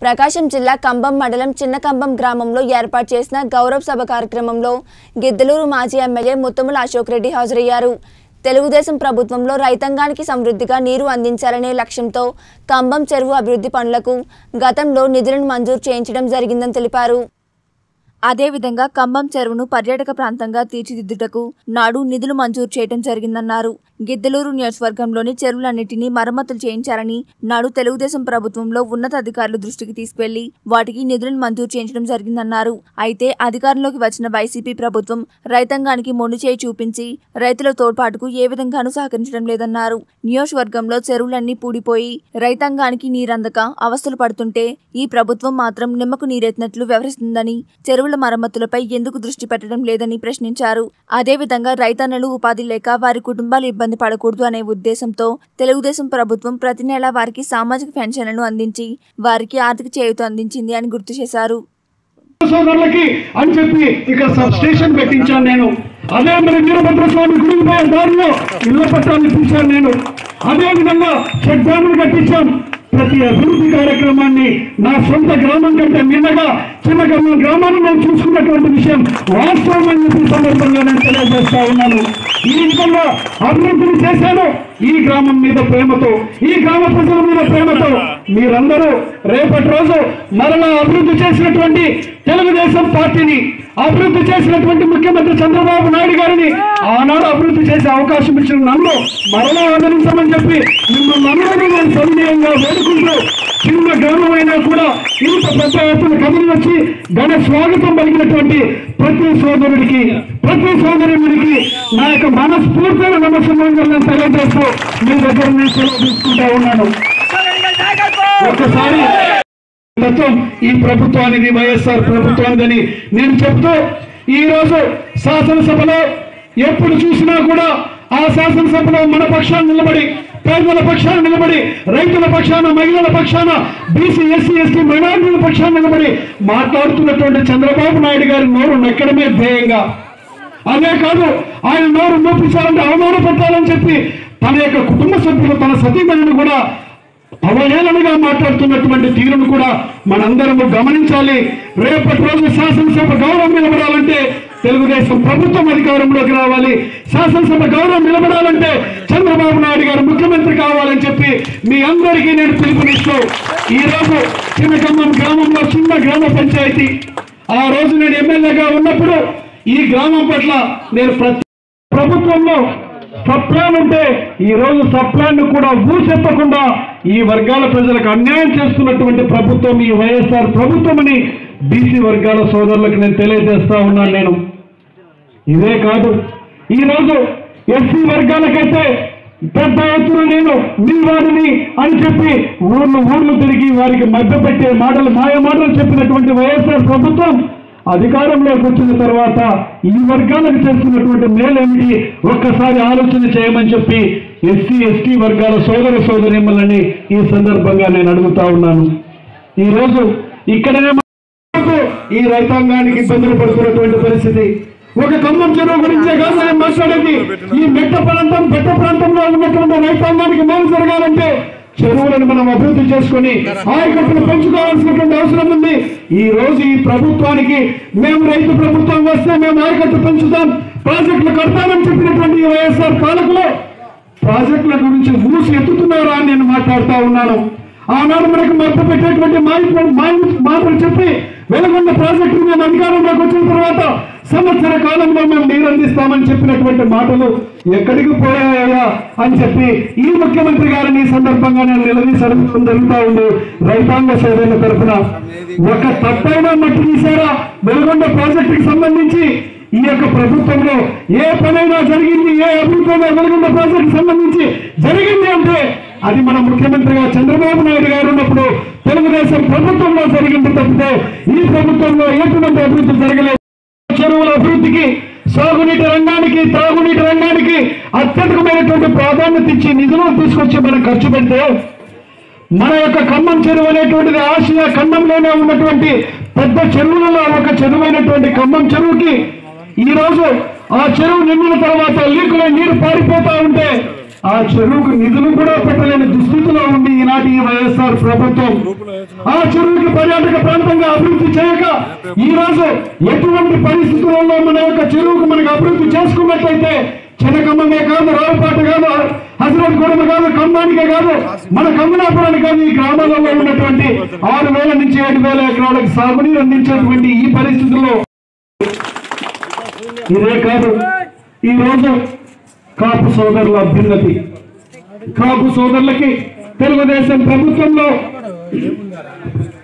ప్రకాశం జిల్లా కంబం మండలం చిన్న కంబం గ్రామంలో ఏర్పాటు చేసిన గౌరవ్ సభ కార్యక్రమంలో గిద్దలూరు మాజీ ఎమ్మెల్యే ముత్తముల అశోక్ రెడ్డి హాజరయ్యారు తెలుగుదేశం ప్రభుత్వంలో రైతాంగానికి సమృద్ధిగా నీరు అందించాలనే లక్ష్యంతో కంబం చెరువు అభివృద్ధి పనులకు గతంలో నిధులను మంజూరు చేయించడం జరిగిందని తెలిపారు అదేవిధంగా కంబం చెరువును పర్యాటక ప్రాంతంగా తీర్చిదిద్దుటకు నాడు నిధులు మంజూరు చేయడం జరిగిందన్నారు గిద్దలూరు నియోజకవర్గంలోని చెరువులన్నింటినీ మరమ్మతులు చేయించాలని నాడు తెలుగుదేశం ప్రభుత్వంలో ఉన్నతాధికారుల దృష్టికి తీసుకెళ్లి వాటికి నిధులను మంజూరు చేయించడం జరిగిందన్నారు అయితే అధికారంలోకి వచ్చిన వైసీపీ ప్రభుత్వం రైతాంగానికి మొండి చేయి చూపించి రైతుల తోడ్పాటుకు ఏ విధంగానూ సహకరించడం లేదన్నారు నియోజకవర్గంలో చెరువులన్నీ పూడిపోయి రైతాంగానికి నీరందక అవస్థలు పడుతుంటే ఈ ప్రభుత్వం మాత్రం నిమ్మకు నీరెత్తినట్లు వ్యవహరిస్తుందని చెరువుల మరమ్మతులపై ఎందుకు దృష్టి పెట్టడం లేదని ప్రశ్నించారు అదేవిధంగా రైతన్నలు ఉపాధి లేక వారి కుటుంబాలు ఇబ్బంది పడకూడదు అనే ఉద్దేశంతో తెలుగుదేశం ప్రభుత్వం ప్రతి నెలా వారికి సామాజిక పెన్షన్లను అందించి వారికి ఆర్థిక చేయూత అందించింది అని గుర్తు చేశారు సోదరులకి అని చెప్పి ఇక్కడ సబ్ స్టేషన్ పెట్టించాను నేను అదే మరి వీరభద్ర స్వామి గుడికి పోయే దారిలో ఇళ్ల పట్టాలు ఇప్పించాను నేను అదే విధంగా చెక్ డ్యాములు కట్టించాం ప్రతి అభివృద్ధి కార్యక్రమాన్ని నా సొంత గ్రామం కంటే మిన్నగా చిన్న గ్రామం గ్రామాన్ని నేను చూసుకున్నటువంటి విషయం వాస్తవం అని చెప్పి ఈ సందర్భంగా నేను తెలియజేస్తా ఉన్నాను ఈ విధంగా అభివృద్ధిని చేశాను ఈ గ్రామం మీద ప్రేమతో ఈ గ్రామ ప్రజల మీద ప్రేమతో మీరందరూ రేపటి రోజు మరలా అభివృద్ధి చేసినటువంటి తెలుగుదేశం పార్టీని అభివృద్ధి చేసినటువంటి ముఖ్యమంత్రి చంద్రబాబు నాయుడు గారిని ఆనాడు అభివృద్ధి చేసే అవకాశం ఇచ్చిన నన్ను మరలా ఆదరించమని చెప్పి మిమ్మల్ని అందరినీ నేను సవినయంగా వేడుకుంటూ చిన్న గ్రామం అయినా కూడా ఇంత పెద్ద ఎత్తున కదిలి వచ్చి ఘన స్వాగతం పలికినటువంటి ప్రతి సోదరుడికి ప్రతి సోదరుడికి నా యొక్క మనస్ఫూర్తిగా నమస్కారం తెలియజేస్తూ మీ దగ్గర నేను సెలవు తీసుకుంటా ఉన్నాను ఒక్కసారి తత్వం ఈ ప్రభుత్వానిది వైఎస్ఆర్ ప్రభుత్వానిదని నేను చెప్తూ ఈ రోజు శాసనసభలో ఎప్పుడు చూసినా కూడా ఆ శాసనసభలో మన పక్షాన్ని నిలబడి పేదల పక్షాన నిలబడి రైతుల పక్షాన మహిళల పక్షాన బీసీ ఎస్సీ ఎస్టీ మైనారిటీల పక్షాన నిలబడి మాట్లాడుతున్నటువంటి చంద్రబాబు నాయుడు గారి నోరు నెక్కడమే ధ్యేయంగా అదే కాదు ఆయన నోరు నొప్పించాలంటే అవమానపట్టాలని చెప్పి తన యొక్క కుటుంబ సభ్యులు తన సతీమణిని కూడా అవహేళనగా మాట్లాడుతున్నటువంటి తీరును కూడా మనందరము గమనించాలి రేపటి రోజు శాసనసభ గౌరవం నిలబడాలంటే తెలుగుదేశం ప్రభుత్వం అధికారంలోకి రావాలి శాసనసభ గౌరవం నిలబడాలంటే చంద్రబాబు నాయుడు గారు ముఖ్యమంత్రి కావాలని చెప్పి మీ అందరికీ నేను పిలుపునిస్తూ ఈ రోజు చిన్నకమ్మం గ్రామంలో చిన్న గ్రామ పంచాయతీ ఆ రోజు నేను ఎమ్మెల్యేగా ఉన్నప్పుడు ఈ గ్రామం పట్ల నేను ప్రతి ప్రభుత్వంలో సప్లాన్ ఉంటే ఈ రోజు సప్లాన్ కూడా ఊసెత్తకుండా ఈ వర్గాల ప్రజలకు అన్యాయం చేస్తున్నటువంటి ప్రభుత్వం ఈ వైఎస్ఆర్ ప్రభుత్వం అని బీసీ వర్గాల సోదరులకు నేను తెలియజేస్తా ఉన్నాను నేను ఇదే కాదు ఈ రోజు ఎస్సీ వర్గాలకైతే పెద్ద ఎత్తున నేను మీ వారిని అని చెప్పి ఊర్లు ఊర్లు తిరిగి వారికి మభ్యపెట్టే మాటలు మాయ మాటలు చెప్పినటువంటి వైఎస్ఆర్ ప్రభుత్వం అధికారంలోకి వచ్చిన తర్వాత ఈ వర్గాలకు చేస్తున్నటువంటి మేలేమిటి ఒక్కసారి ఆలోచన చేయమని చెప్పి ఎస్సీ ఎస్టీ వర్గాల సోదర సోదరిమ్మలని ఈ సందర్భంగా నేను అడుగుతా ఉన్నాను ఈ రోజు ఇక్కడనే వరకు ఈ రైతాంగానికి ఇబ్బందులు పడుతున్నటువంటి పరిస్థితి ఒక ఖమ్మం చెరువు గురించే కాదు నేను మాట్లాడేది ఈ మెట్ట ప్రాంతం పెట్ట ప్రాంతంలో ఉన్నటువంటి రైతాంగానికి మేలు జరగాలంటే చెరువులను మనం అభివృద్ధి చేసుకొని ఆయకట్టును పెంచుకోవాల్సినటువంటి అవసరం ఉంది ఈ రోజు ఈ ప్రభుత్వానికి మేము రైతు ప్రభుత్వం వస్తే మేము ఆయకట్టు పెంచుతాం ప్రాజెక్టులు కడతామని చెప్పినటువంటి ఈ వైఎస్ఆర్ పాలకులు ప్రాజెక్టుల గురించి మూసి ఎత్తుతున్నారా అని నేను మాట్లాడుతా ఉన్నాను ఆనాడు మనకు మద్దతు పెట్టేటువంటి మాయ- మాయ- మాటలు చెప్పి వెలుగొండ ప్రాజెక్టు మేము అధికారంలోకి వచ్చిన తర్వాత సంవత్సర కాలంలో మేము నీరు అందిస్తామని చెప్పినటువంటి మాటలు ఎక్కడికి పోయాయా అని చెప్పి ఈ ముఖ్యమంత్రి గారిని ఈ సందర్భంగా నేను నిలదీసి అడుగుతూ జరుగుతా ఉంది రైతాంగ సేవల తరఫున ఒక తప్పైనా మట్టి తీశారా వెలుగొండ ప్రాజెక్టుకి సంబంధించి ఈ యొక్క ప్రభుత్వంలో ఏ పనైనా జరిగింది ఏ అభివృద్ధి వెలుగున్న ప్రాజెక్టు సంబంధించి జరిగింది అంటే అది మన ముఖ్యమంత్రిగా చంద్రబాబు నాయుడు గారు ఉన్నప్పుడు తెలుగుదేశం ప్రభుత్వంలో జరిగింది తప్పితే ఈ ప్రభుత్వంలో ఎటువంటి అభివృద్ధి జరగలేదు చెరువుల అభివృద్ధికి సాగునీటి రంగానికి త్రాగునీటి రంగానికి అత్యధికమైనటువంటి ప్రాధాన్యత ఇచ్చి నిధులు తీసుకొచ్చి మనం ఖర్చు పెడితే మన యొక్క ఖమ్మం చెరువు అనేటువంటిది ఆసియా ఖండంలోనే ఉన్నటువంటి పెద్ద చెరువులలో ఒక చెరువైనటువంటి ఖమ్మం చెరువుకి ఈ రోజు ఆ చెరువు నిండిన తర్వాత లీకులో నీరు పారిపోతా ఉంటే ఆ చెరువుకు నిధులు కూడా పెట్టలేని దుస్థితిలో ఉంది ఈనాటి ఈ వైఎస్ఆర్ ప్రభుత్వం ఆ చెరువుకి పర్యాటక ప్రాంతంగా అభివృద్ధి చేయక ఈ రోజు ఎటువంటి పరిస్థితులలో మన యొక్క చెరువుకు మనకు అభివృద్ధి చేసుకున్నట్లయితే చిన్నకమ్మమే కాదు రావుపాట కాదు హజరత్ గూడెం కాదు ఖమ్మానికే కాదు మన కమ్మనాపురానికి కాదు ఈ గ్రామాలలో ఉన్నటువంటి ఆరు వేల నుంచి ఏడు వేల ఎకరాలకు సాగునీరు అందించేటువంటి ఈ పరిస్థితుల్లో ఇదే కాదు ఈ రోజు కాపు సోదరుల అభ్యున్నతి కాపు సోదరులకి తెలుగుదేశం ప్రభుత్వంలో